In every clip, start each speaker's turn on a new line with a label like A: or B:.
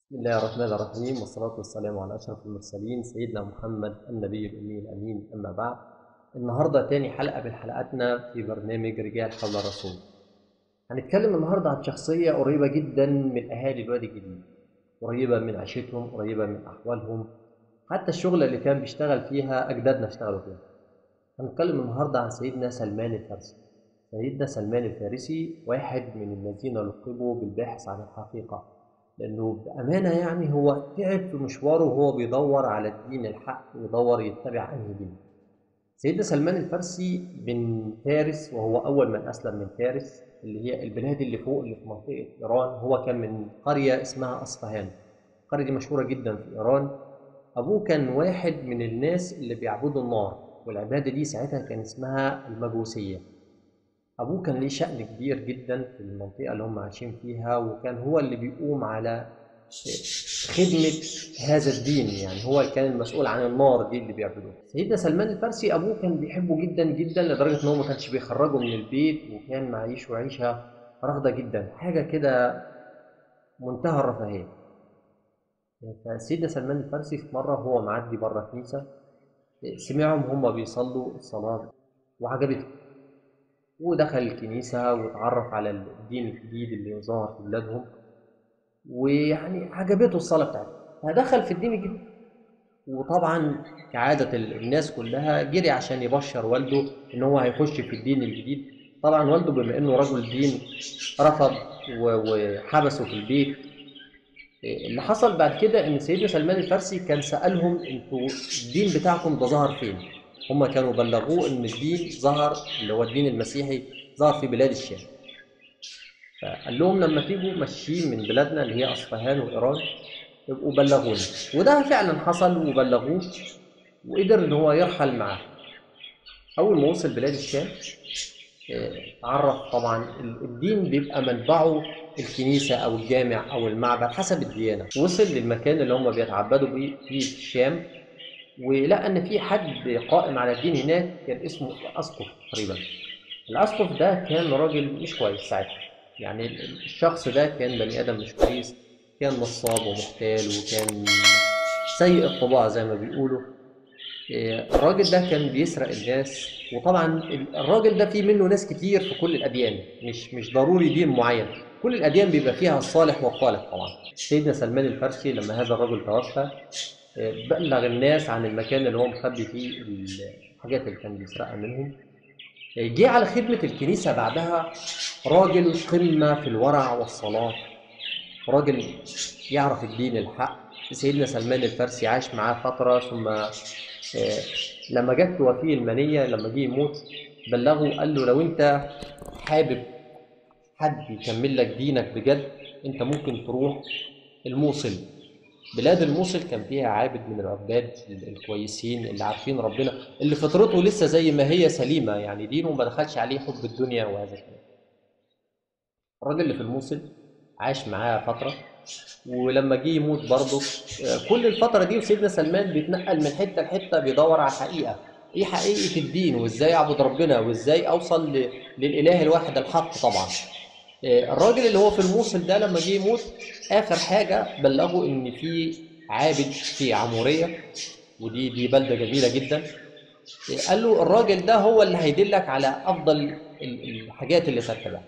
A: بسم الله الرحمن الرحيم والصلاة والسلام على أشرف المرسلين سيدنا محمد النبي الأمي الأمين أما بعد النهاردة تاني حلقة من حلقاتنا في برنامج رجال حول الرسول هنتكلم النهاردة عن شخصية قريبة جدا من أهالي الوادي الجديد قريبة من عيشتهم قريبة من أحوالهم حتى الشغلة اللي كان بيشتغل فيها أجدادنا اشتغلوا فيها هنتكلم النهاردة عن سيدنا سلمان الفارسي سيدنا سلمان الفارسي واحد من الذين لقبوا بالباحث عن الحقيقة لأنه بأمانة يعني هو تعب في مشواره وهو بيدور على الدين الحق ويدور يتبع أنهي دين سيدنا سلمان الفارسي من فارس وهو أول من أسلم من فارس اللي هي البلاد اللي فوق اللي في منطقة إيران هو كان من قرية اسمها أصفهان القرية دي مشهورة جدا في إيران أبوه كان واحد من الناس اللي بيعبدوا النار والعبادة دي ساعتها كان اسمها المجوسية أبوه كان ليه شأن كبير جدا في المنطقة اللي هم عايشين فيها وكان هو اللي بيقوم على خدمة هذا الدين يعني هو كان المسؤول عن النار دي اللي بيعبدوها سيدنا سلمان الفارسي أبوه كان بيحبه جدا جدا لدرجة إن هو ما كانش بيخرجه من البيت وكان معيشه عيشة رغدة جدا حاجة كده منتهى الرفاهية فسيدنا سلمان الفارسي في مرة هو معدي بره الكنيسة سمعهم هم بيصلوا الصلاة وعجبته ودخل الكنيسة واتعرف على الدين الجديد اللي ظهر في بلادهم ويعني عجبته الصلاة بتاعته فدخل في الدين الجديد وطبعا كعادة الناس كلها جري عشان يبشر والده ان هو هيخش في الدين الجديد طبعا والده بما انه رجل دين رفض وحبسه في البيت اللي حصل بعد كده ان سيدنا سلمان الفارسي كان سألهم انتوا الدين بتاعكم ده ظهر فين؟ هم كانوا بلغوه ان الدين ظهر اللي هو الدين المسيحي ظهر في بلاد الشام فقال لهم لما تيجوا ماشيين من بلادنا اللي هي اصفهان وايران يبقوا بلغونا وده فعلا حصل وبلغوه وقدر ان هو يرحل معاه اول ما وصل بلاد الشام عرف طبعا الدين بيبقى منبعه الكنيسة أو الجامع أو المعبد حسب الديانة وصل للمكان اللي هم بيتعبدوا بيه في الشام ولقى ان في حد قائم على الدين هناك كان اسمه اسقف تقريبا الاسقف ده كان راجل مش كويس ساعتها يعني الشخص ده كان بني ادم مش كويس كان نصاب ومحتال وكان سيء الطباع زي ما بيقولوا الراجل ده كان بيسرق الناس وطبعا الراجل ده فيه منه ناس كتير في كل الاديان مش مش ضروري دين معين كل الاديان بيبقى فيها الصالح والطالح طبعا سيدنا سلمان الفارسي لما هذا الرجل توفى بلغ الناس عن المكان اللي هو مخبي فيه الحاجات اللي كان بيسرقها منهم جه على خدمة الكنيسة بعدها راجل قمة في الورع والصلاة راجل يعرف الدين الحق سيدنا سلمان الفارسي عاش معاه فترة ثم لما جت توفيه المنية لما جه يموت بلغه قال له لو انت حابب حد يكمل لك دينك بجد انت ممكن تروح الموصل بلاد الموصل كان فيها عابد من العباد الكويسين اللي عارفين ربنا اللي فطرته لسه زي ما هي سليمه يعني دينه ما دخلش عليه حب الدنيا وهذا الكلام. الراجل اللي في الموصل عاش معاه فتره ولما جه يموت برضه كل الفتره دي وسيدنا سلمان بيتنقل من حته لحته بيدور على الحقيقه ايه حقيقه الدين وازاي اعبد ربنا وازاي اوصل للاله الواحد الحق طبعا الراجل اللي هو في الموصل ده لما جه يموت اخر حاجه بلغوا ان في عابد في عموريه ودي دي بلده جميله جدا قال له الراجل ده هو اللي هيدلك على افضل الحاجات اللي تتبعها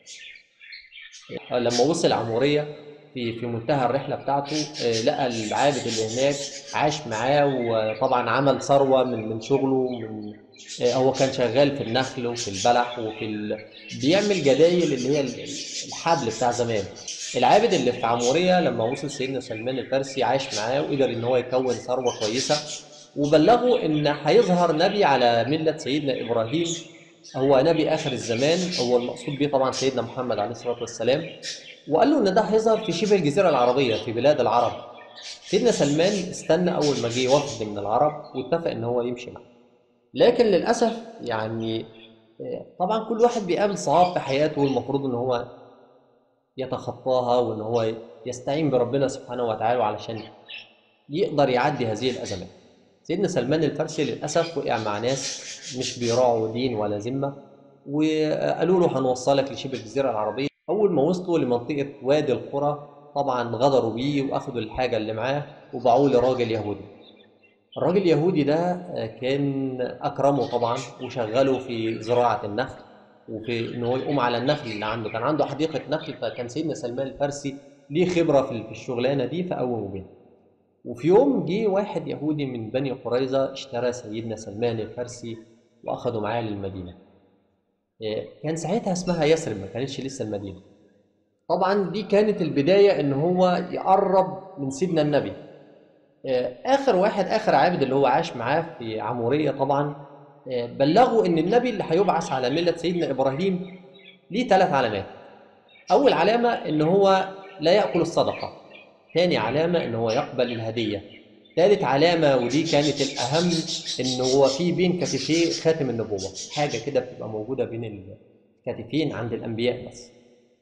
A: لما وصل عموريه في في منتهى الرحله بتاعته لقى العابد اللي هناك عاش معاه وطبعا عمل ثروه من من شغله من هو كان شغال في النخل وفي البلح وفي ال... بيعمل جدايل اللي هي الحبل بتاع زمان العابد اللي في عموريه لما وصل سيدنا سلمان الفارسي عاش معاه وقدر ان هو يكون ثروه كويسه وبلغوا ان هيظهر نبي على مله سيدنا ابراهيم هو نبي اخر الزمان هو المقصود به طبعا سيدنا محمد عليه الصلاه والسلام وقال له ان ده هيظهر في شبه الجزيره العربيه في بلاد العرب سيدنا سلمان استنى اول ما جه وفد من العرب واتفق ان هو يمشي معاه لكن للاسف يعني طبعا كل واحد بيقابل صعاب في حياته والمفروض ان هو يتخطاها وان هو يستعين بربنا سبحانه وتعالى علشان يقدر يعدي هذه الازمات سيدنا سلمان الفارسي للاسف وقع مع ناس مش بيراعوا دين ولا ذمه وقالوا له هنوصلك لشبه الجزيره العربيه اول ما وصلوا لمنطقه وادي القرى طبعا غدروا بيه واخدوا الحاجه اللي معاه وباعوه لراجل يهودي الراجل اليهودي ده آه، كان اكرمه طبعا وشغله في زراعه النخل وفي ان هو يقوم على النخل اللي عنده كان عنده حديقه نخل فكان سيدنا سلمان الفارسي ليه خبره في في الشغلانه دي فقوموا بيها وفي يوم جه واحد يهودي من بني قريظه اشترى سيدنا سلمان الفارسي واخده معاه للمدينه آه، كان ساعتها اسمها يثرب ما كانتش لسه المدينه طبعا دي كانت البدايه ان هو يقرب من سيدنا النبي آه، اخر واحد اخر عابد اللي هو عاش معاه في عموريه طبعا آه، بلغوا ان النبي اللي هيبعث على مله سيدنا ابراهيم ليه ثلاث علامات اول علامه ان هو لا ياكل الصدقه ثاني علامه ان هو يقبل الهديه ثالث علامه ودي كانت الاهم ان هو في بين كتفيه خاتم النبوه حاجه كده بتبقى موجوده بين الكتفين عند الانبياء بس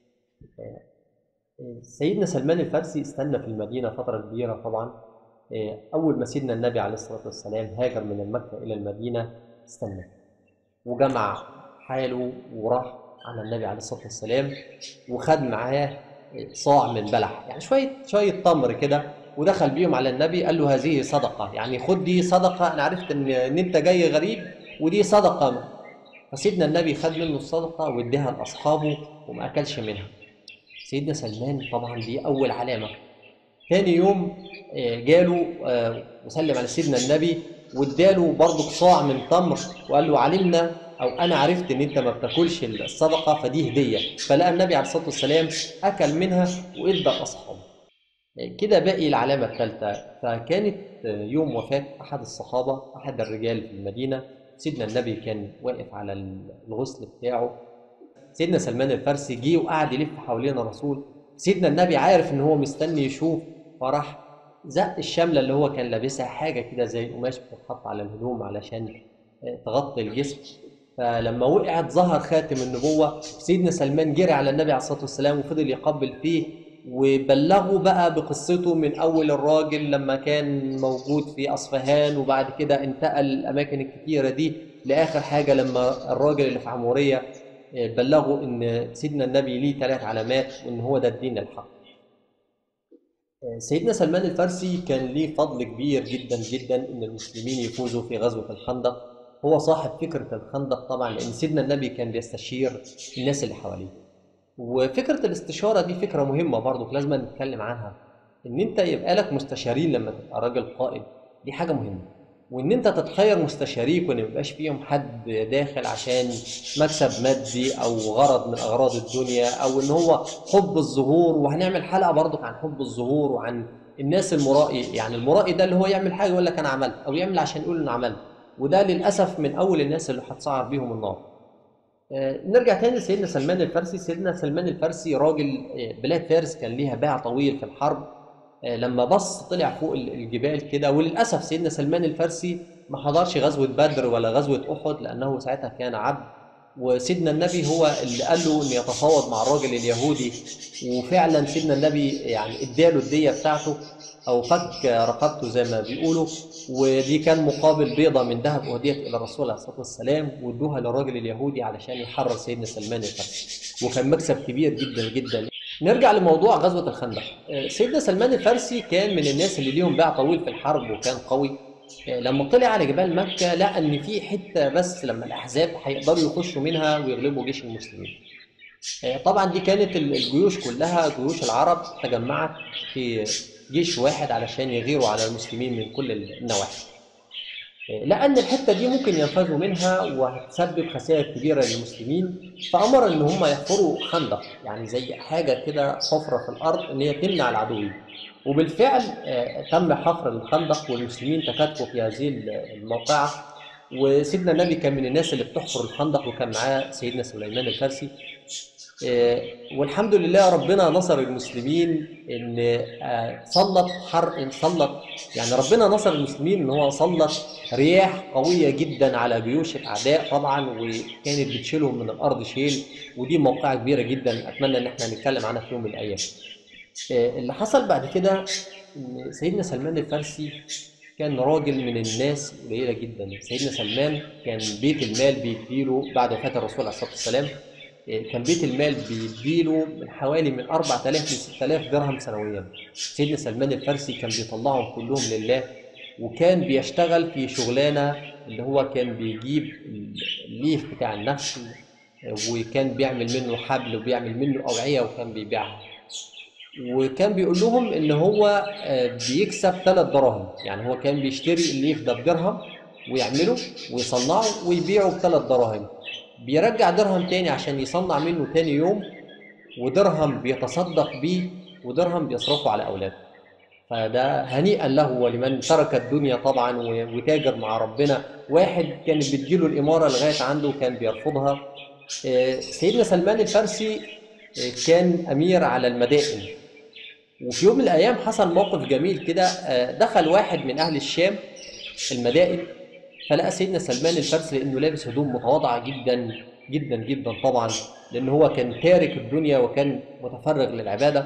A: آه، سيدنا سلمان الفارسي استنى في المدينه فتره كبيره طبعا آه، أول ما سيدنا النبي عليه الصلاة والسلام هاجر من المكة إلى المدينة استنى وجمع حاله وراح على النبي عليه الصلاة والسلام وخد معاه صاع من بلح يعني شوية شوية تمر كده ودخل بيهم على النبي قال له هذه صدقة يعني خد دي صدقة أنا عرفت إن إن أنت جاي غريب ودي صدقة فسيدنا النبي خد منه الصدقة واداها لأصحابه وما أكلش منها سيدنا سلمان طبعا دي أول علامة تاني يوم آه، جاله آه، وسلم على سيدنا النبي واداله برضه صاع من تمر وقال له علمنا او انا عرفت ان انت ما بتاكلش الصدقه فدي هديه فلقى النبي عليه الصلاه والسلام اكل منها وادى لاصحابه آه، كده باقي العلامه الثالثه فكانت آه، يوم وفاه احد الصحابه احد الرجال في المدينه سيدنا النبي كان واقف على الغسل بتاعه سيدنا سلمان الفارسي جه وقعد يلف حوالين الرسول سيدنا النبي عارف ان هو مستني يشوف فراح زق الشمله اللي هو كان لابسها حاجه كده زي القماش بتتحط على الهدوم علشان آه، تغطي الجسم فلما وقعت ظهر خاتم النبوه سيدنا سلمان جري على النبي عليه الصلاه والسلام وفضل يقبل فيه وبلغوا بقى بقصته من اول الراجل لما كان موجود في اصفهان وبعد كده انتقل الاماكن الكتيره دي لاخر حاجه لما الراجل اللي في عموريه آه، بلغوا ان سيدنا النبي ليه ثلاث علامات وان هو ده الدين الحق سيدنا سلمان الفارسي كان ليه فضل كبير جدا جدا ان المسلمين يفوزوا في غزوه الخندق هو صاحب فكره الخندق طبعا لان سيدنا النبي كان بيستشير الناس اللي حواليه وفكره الاستشاره دي فكره مهمه برضه لازم نتكلم عنها ان انت يبقى لك مستشارين لما تبقى راجل قائد دي حاجه مهمه وان انت تتخير مستشاريك وان ما يبقاش فيهم حد داخل عشان مكسب مادي او غرض من اغراض الدنيا او ان هو حب الظهور وهنعمل حلقه برضك عن حب الظهور وعن الناس المرائي يعني المرائي ده اللي هو يعمل حاجه يقول لك انا عملت او يعمل عشان يقول انه عملت وده للاسف من اول الناس اللي هتسعر بيهم النار آه، نرجع تاني لسيدنا سلمان الفارسي سيدنا سلمان الفارسي راجل آه، بلاد فارس كان ليها باع طويل في الحرب آه، لما بص طلع فوق الجبال كده وللاسف سيدنا سلمان الفارسي ما حضرش غزوه بدر ولا غزوه احد لانه ساعتها كان عبد وسيدنا النبي هو اللي قال له ان يتفاوض مع الراجل اليهودي وفعلا سيدنا النبي يعني اداله الديه بتاعته او فك رقبته زي ما بيقولوا ودي كان مقابل بيضه من ذهب اهديت الى الرسول عليه الصلاه والسلام وادوها للراجل اليهودي علشان يحرر سيدنا سلمان الفارسي وكان مكسب كبير جدا جدا نرجع لموضوع غزوة الخندق آه، سيدنا سلمان الفارسي كان من الناس اللي ليهم باع طويل في الحرب وكان قوي آه، لما طلع على جبال مكة لقى إن في حتة بس لما الأحزاب هيقدروا يخشوا منها ويغلبوا جيش المسلمين آه، طبعا دي كانت الجيوش كلها جيوش العرب تجمعت في جيش واحد علشان يغيروا على المسلمين من كل النواحي لأن الحتة دي ممكن ينفذوا منها وهتسبب خسائر كبيرة للمسلمين فأمر إن هم يحفروا خندق يعني زي حاجة كده حفرة في الأرض إن هي تمنع العدو وبالفعل آه، تم حفر الخندق والمسلمين تكاتفوا في هذه الموقعة وسيدنا النبي كان من الناس اللي بتحفر الخندق وكان معاه سيدنا سليمان الفارسي آه، والحمد لله ربنا نصر المسلمين ان آه، سلط حر سلط يعني ربنا نصر المسلمين ان هو سلط رياح قويه جدا على جيوش الاعداء طبعا وكانت بتشيلهم من الارض شيل ودي موقعه كبيره جدا اتمنى ان احنا نتكلم عنها في يوم من الايام. آه، اللي حصل بعد كده ان سيدنا سلمان الفارسي كان راجل من الناس قليله جدا سيدنا سلمان كان بيت المال بيديله بعد وفاه الرسول عليه الصلاه والسلام آه، كان بيت المال بيديله من حوالي من 4000 ل 6000 درهم سنويا سيدنا سلمان الفارسي كان بيطلعهم كلهم لله وكان بيشتغل في شغلانه اللي هو كان بيجيب الليف بتاع النخل آه، وكان بيعمل منه حبل وبيعمل منه اوعيه وكان بيبيعها وكان بيقول لهم ان هو آه، بيكسب ثلاث دراهم يعني هو كان بيشتري الليف ده بدرهم ويعمله ويصنعه ويبيعه بثلاث دراهم بيرجع درهم تاني عشان يصنع منه تاني يوم ودرهم بيتصدق بيه ودرهم بيصرفه على اولاده فده هنيئا له ولمن ترك الدنيا طبعا و- وتاجر مع ربنا واحد كانت بتجيله الاماره لغايه عنده كان بيرفضها آه، سيدنا سلمان الفارسي آه، كان امير على المدائن وفي يوم من الايام حصل موقف جميل كده آه، دخل واحد من اهل الشام المدائن فلقى سيدنا سلمان الفارسي لانه لابس هدوم متواضعه جدا جدا جدا طبعا لان هو كان تارك الدنيا وكان متفرغ للعباده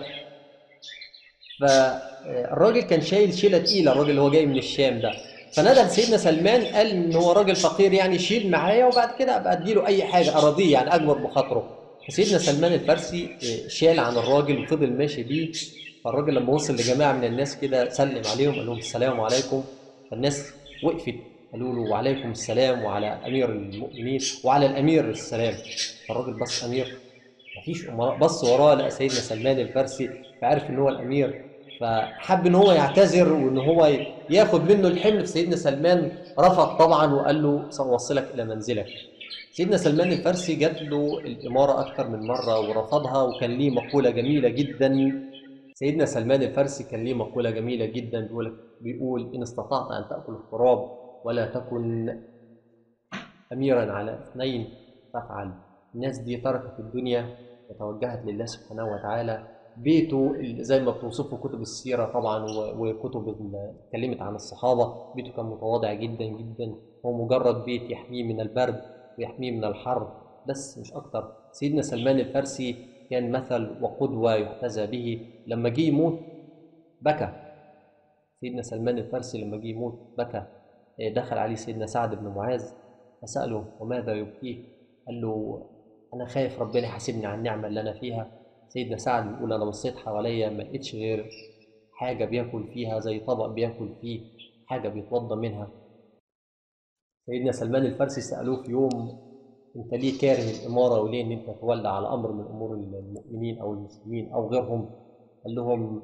A: فالراجل كان شايل شيله تقيله الراجل اللي هو جاي من الشام ده فنادى لسيدنا سلمان قال ان هو راجل فقير يعني شيل معايا وبعد كده ابقى اديله اي حاجه اراضيه يعني اكبر بخاطره فسيدنا سلمان الفارسي آه، شال عن الراجل وفضل ماشي بيه فالراجل لما وصل لجماعه من الناس كده سلم عليهم قال لهم السلام عليكم فالناس وقفت قالوا له وعليكم السلام وعلى امير المؤمنين وعلى الامير السلام فالراجل بص امير مفيش امراء بص وراه لقى سيدنا سلمان الفارسي فعرف ان هو الامير فحب ان هو يعتذر وان هو ياخد منه الحمل فسيدنا سلمان رفض طبعا وقال له سنوصلك الى منزلك سيدنا سلمان الفارسي جات له الاماره اكثر من مره ورفضها وكان ليه مقوله جميله جدا سيدنا سلمان الفارسي كان ليه مقوله جميله جدا بيقول بيقول ان استطعت ان تاكل التراب ولا تكن اميرا على اثنين فافعل الناس دي تركت الدنيا وتوجهت لله سبحانه وتعالى بيته اللي زي ما بتوصفه كتب السيره طبعا و- وكتب اللي اتكلمت عن الصحابه بيته كان متواضع جدا جدا هو مجرد بيت يحميه من البرد ويحميه من الحر بس مش اكتر سيدنا سلمان الفارسي كان مثل وقدوه يحتذى به لما جه يموت بكى سيدنا سلمان الفارسي لما جه يموت بكى دخل عليه سيدنا سعد بن معاذ فسأله وماذا يبكيه؟ قال له أنا خايف ربنا يحاسبني على النعمة اللي أنا فيها سيدنا سعد بيقول أنا بصيت حواليا ما لقيتش غير حاجة بياكل فيها زي طبق بياكل فيه حاجة بيتوضى منها سيدنا سلمان الفارسي سألوه في يوم أنت ليه كاره الإمارة وليه إن أنت تولى على أمر من أمور المؤمنين أو المسلمين أو غيرهم؟ قال لهم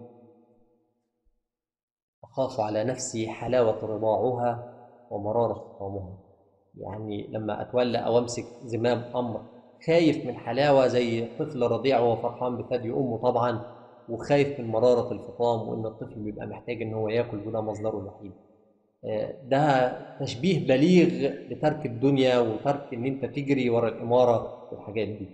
A: أخاف على نفسي حلاوة رضاعها ومرارة طعمها يعني لما أتولى أو أمسك زمام أمر خايف من حلاوة زي طفل رضيع وهو فرحان بثدي أمه طبعا وخايف من مرارة الفطام وإن الطفل بيبقى محتاج إن هو ياكل وده مصدره الوحيد آه، ده تشبيه بليغ لترك الدنيا وترك إن أنت تجري ورا الإمارة والحاجات دي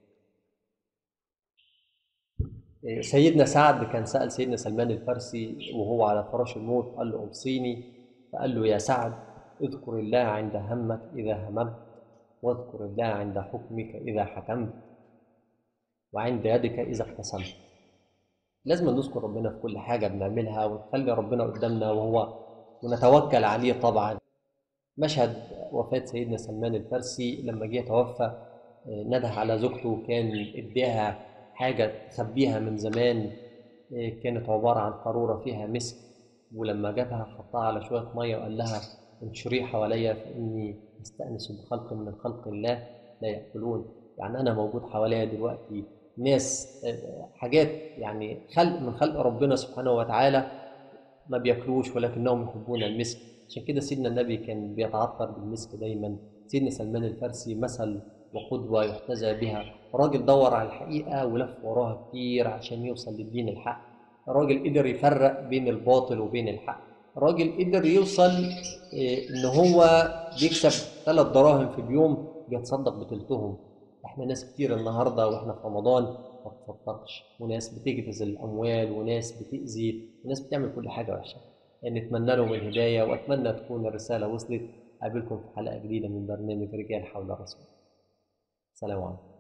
A: سيدنا سعد كان سأل سيدنا سلمان الفارسي وهو على فراش الموت قال له أوصيني فقال له يا سعد اذكر الله عند همك إذا هممت واذكر الله عند حكمك إذا حكمت وعند يدك إذا اقتسمت لازم نذكر ربنا في كل حاجة بنعملها ونخلي ربنا قدامنا وهو ونتوكل عليه طبعا مشهد وفاة سيدنا سلمان الفارسي لما جه توفى نده على زوجته كان اداها حاجة تخبيها من زمان كانت عبارة عن قارورة فيها مسك ولما جابها حطها على شوية مية وقال لها انشري حواليا فإني أستأنس بخلق من خلق الله لا يأكلون يعني أنا موجود حواليا دلوقتي ناس حاجات يعني خلق من خلق ربنا سبحانه وتعالى ما بياكلوش ولكنهم يحبون المسك عشان كده سيدنا النبي كان بيتعطر بالمسك دايما سيدنا سلمان الفارسي مثل وقدوة يحتذى بها راجل دور على الحقيقة ولف وراها كتير عشان يوصل للدين الحق راجل قدر يفرق بين الباطل وبين الحق راجل قدر يوصل ان هو بيكسب ثلاث دراهم في اليوم بيتصدق بتلتهم احنا ناس كتير النهارده واحنا في رمضان ما بتصدقش وناس بتجهز الاموال وناس بتاذي وناس بتعمل كل حاجه وحشه يعني نتمنى لهم الهدايه واتمنى تكون الرساله وصلت اقابلكم في حلقه جديده من برنامج رجال حول الرسول سلام عليكم